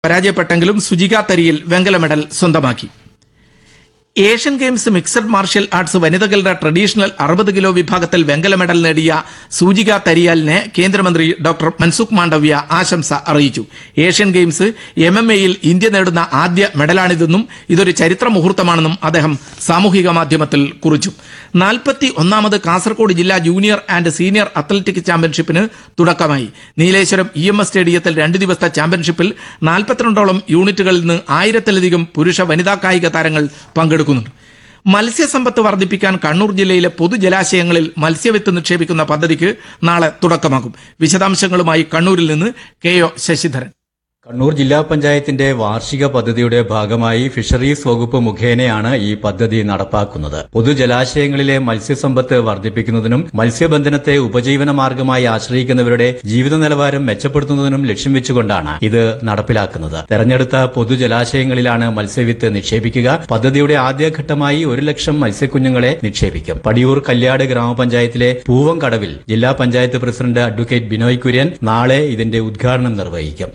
പരാജയപ്പെട്ടെങ്കിലും സുജിക തരിയിൽ വെങ്കല മെഡൽ സ്വന്തമാക്കി Asian games mixed martial arts വനിതകളുടെ ട്രഡീഷണൽ അറുപത് കിലോ വിഭാഗത്തിൽ വെങ്കല മെഡൽ നേടിയ സൂചിക തരിയാലിനെ കേന്ദ്രമന്ത്രി ഡോക്ടർ മൻസുഖ് മാണ്ഡവ്യ ആശംസ അറിയിച്ചു ഏഷ്യൻ ഗെയിംസ് എം എം എയിൽ ഇന്ത്യ നേടുന്ന ആദ്യ മെഡലാണിതെന്നും ഇതൊരു ചരിത്ര മുഹൂർത്തമാണെന്നും അദ്ദേഹം സാമൂഹിക മാധ്യമത്തിൽ കുറിച്ചു നാൽപ്പത്തി ഒന്നാമത് കാസർഗോഡ് ജില്ലാ ജൂനിയർ ആൻഡ് സീനിയർ അത്ലറ്റിക് ചാമ്പ്യൻഷിപ്പിന് തുടക്കമായി നീലേശ്വരം ഇ എം എസ് സ്റ്റേഡിയത്തിൽ രണ്ട് ദിവസത്തെ ചാമ്പ്യൻഷിപ്പിൽ നാൽപ്പത്തിരണ്ടോളം യൂണിറ്റുകളിൽ നിന്ന് ആയിരത്തിലധികം പുരുഷ വനിതാ കായിക താരങ്ങൾ പങ്കെടുക്കുന്നുണ്ട് മത്സ്യസമ്പത്ത് വർദ്ധിപ്പിക്കാൻ കണ്ണൂർ ജില്ലയിലെ പൊതുജലാശയങ്ങളിൽ മത്സ്യവിത്ത് നിക്ഷേപിക്കുന്ന പദ്ധതിക്ക് നാളെ തുടക്കമാകും വിശദാംശങ്ങളുമായി കണ്ണൂരിൽ നിന്ന് കെ ഒ ശശിധരൻ കണ്ണൂർ ജില്ലാ പഞ്ചായത്തിന്റെ വാർഷിക പദ്ധതിയുടെ ഭാഗമായി ഫിഷറീസ് വകുപ്പ് മുഖേനയാണ് ഈ പദ്ധതി നടപ്പാക്കുന്നത് പൊതുജലാശയങ്ങളിലെ മത്സ്യസമ്പത്ത് വർദ്ധിപ്പിക്കുന്നതിനും മത്സ്യബന്ധനത്തെ ഉപജീവന മാർഗമായി ആശ്രയിക്കുന്നവരുടെ ജീവിത നിലവാരം മെച്ചപ്പെടുത്തുന്നതിനും ലക്ഷ്യം വെച്ചുകൊണ്ടാണ് ഇത് നടപ്പിലാക്കുന്നത് തെരഞ്ഞെടുത്ത പൊതുജലാശയങ്ങളിലാണ് മത്സ്യവിത്ത് നിക്ഷേപിക്കുക പദ്ധതിയുടെ ആദ്യഘട്ടമായി ഒരു ലക്ഷം മത്സ്യക്കുഞ്ഞുങ്ങളെ നിക്ഷേപിക്കും പടിയൂർ കല്യാട് ഗ്രാമപഞ്ചായത്തിലെ പൂവംകടവിൽ ജില്ലാ പഞ്ചായത്ത് പ്രസിഡന്റ് അഡ്വക്കേറ്റ് ബിനോയ് കുര്യൻ നാളെ ഇതിന്റെ ഉദ്ഘാടനം നിർവഹിക്കും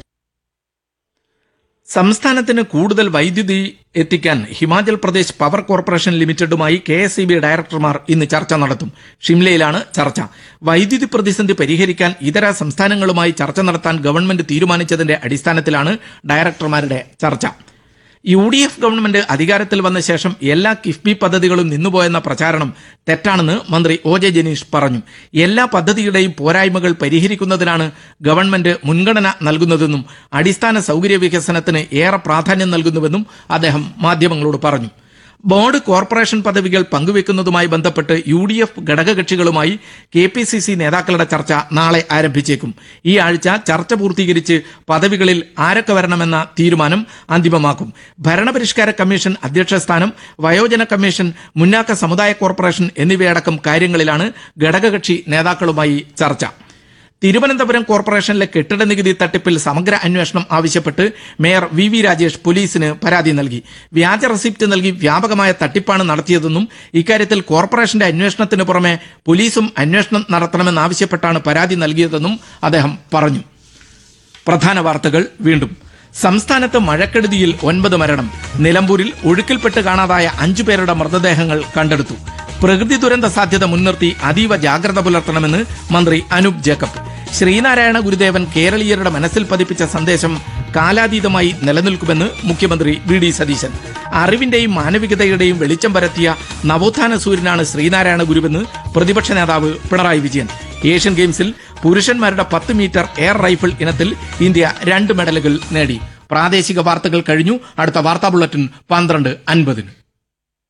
സംസ്ഥാനത്തിന് കൂടുതൽ വൈദ്യുതി എത്തിക്കാൻ ഹിമാചൽ പ്രദേശ് പവർ കോർപ്പറേഷൻ ലിമിറ്റഡുമായി കെ എസ് ഇ ബി ഡയറക്ടർമാർ ഇന്ന് ചർച്ച നടത്തും ഷിംലയിലാണ് ചർച്ച വൈദ്യുതി പ്രതിസന്ധി പരിഹരിക്കാൻ ഇതര സംസ്ഥാനങ്ങളുമായി ചർച്ച നടത്താൻ ഗവൺമെന്റ് തീരുമാനിച്ചതിന്റെ അടിസ്ഥാനത്തിലാണ് ഡയറക്ടർമാരുടെ ചർച്ച യു ഡി എഫ് ഗവൺമെന്റ് അധികാരത്തിൽ വന്ന ശേഷം എല്ലാ കിഫ്ബി പദ്ധതികളും നിന്നുപോയെന്ന പ്രചാരണം തെറ്റാണെന്ന് മന്ത്രി ഒ ജെ ജനീഷ് പറഞ്ഞു എല്ലാ പദ്ധതിയുടെയും പോരായ്മകൾ പരിഹരിക്കുന്നതിനാണ് ഗവൺമെന്റ് മുൻഗണന നൽകുന്നതെന്നും അടിസ്ഥാന സൗകര്യ വികസനത്തിന് ഏറെ പ്രാധാന്യം നൽകുന്നുവെന്നും അദ്ദേഹം മാധ്യമങ്ങളോട് പറഞ്ഞു ബോർഡ് കോർപ്പറേഷൻ പദവികൾ പങ്കുവെക്കുന്നതുമായി ബന്ധപ്പെട്ട് യു ഡി എഫ് ഘടകകക്ഷികളുമായി കെ പി സി സി നേതാക്കളുടെ ചർച്ച നാളെ ആരംഭിച്ചേക്കും ഈ ആഴ്ച ചർച്ച പൂർത്തീകരിച്ച് പദവികളിൽ ആരൊക്കെ വരണമെന്ന തീരുമാനം അന്തിമമാക്കും ഭരണപരിഷ്കാര കമ്മീഷൻ അധ്യക്ഷ സ്ഥാനം വയോജന കമ്മീഷൻ മുന്നാക്ക സമുദായ കോർപ്പറേഷൻ എന്നിവയടക്കം കാര്യങ്ങളിലാണ് ഘടകകക്ഷി നേതാക്കളുമായി ചർച്ച തിരുവനന്തപുരം കോർപ്പറേഷനിലെ കെട്ടിട നികുതി തട്ടിപ്പിൽ സമഗ്ര അന്വേഷണം ആവശ്യപ്പെട്ട് മേയർ വി വി രാജേഷ് പോലീസിന് പരാതി നൽകി വ്യാജ റെസിപ്റ്റ് നൽകി വ്യാപകമായ തട്ടിപ്പാണ് നടത്തിയതെന്നും ഇക്കാര്യത്തിൽ കോർപ്പറേഷന്റെ അന്വേഷണത്തിന് പുറമെ പോലീസും അന്വേഷണം നടത്തണമെന്നാവശ്യപ്പെട്ടാണ് പരാതി നൽകിയതെന്നും അദ്ദേഹം പറഞ്ഞു പ്രധാന വാർത്തകൾ വീണ്ടും സംസ്ഥാനത്ത് മഴക്കെടുതിയിൽ ഒൻപത് മരണം നിലമ്പൂരിൽ ഒഴുക്കിൽപ്പെട്ട് കാണാതായ അഞ്ചു പേരുടെ മൃതദേഹങ്ങൾ കണ്ടെടുത്തു പ്രകൃതി ദുരന്ത സാധ്യത മുൻനിർത്തി അതീവ ജാഗ്രത പുലർത്തണമെന്ന് മന്ത്രി അനൂപ് ജേക്കബ് ശ്രീനാരായണ ഗുരുദേവൻ കേരളീയരുടെ മനസ്സിൽ പതിപ്പിച്ച സന്ദേശം കാലാതീതമായി നിലനിൽക്കുമെന്ന് മുഖ്യമന്ത്രി വി ഡി സതീശൻ അറിവിന്റെയും മാനവികതയുടെയും വെളിച്ചം പരത്തിയ നവോത്ഥാന സൂര്യനാണ് ശ്രീനാരായണ ഗുരുവെന്ന് പ്രതിപക്ഷ നേതാവ് പിണറായി വിജയൻ ഏഷ്യൻ ഗെയിംസിൽ പുരുഷന്മാരുടെ പത്ത് മീറ്റർ എയർ റൈഫിൾ ഇനത്തിൽ ഇന്ത്യ രണ്ട് മെഡലുകൾ നേടി പ്രാദേശിക വാർത്തകൾ കഴിഞ്ഞു അടുത്ത വാർത്താ ബുള്ളറ്റിൻ പന്ത്രണ്ട് അൻപതിന്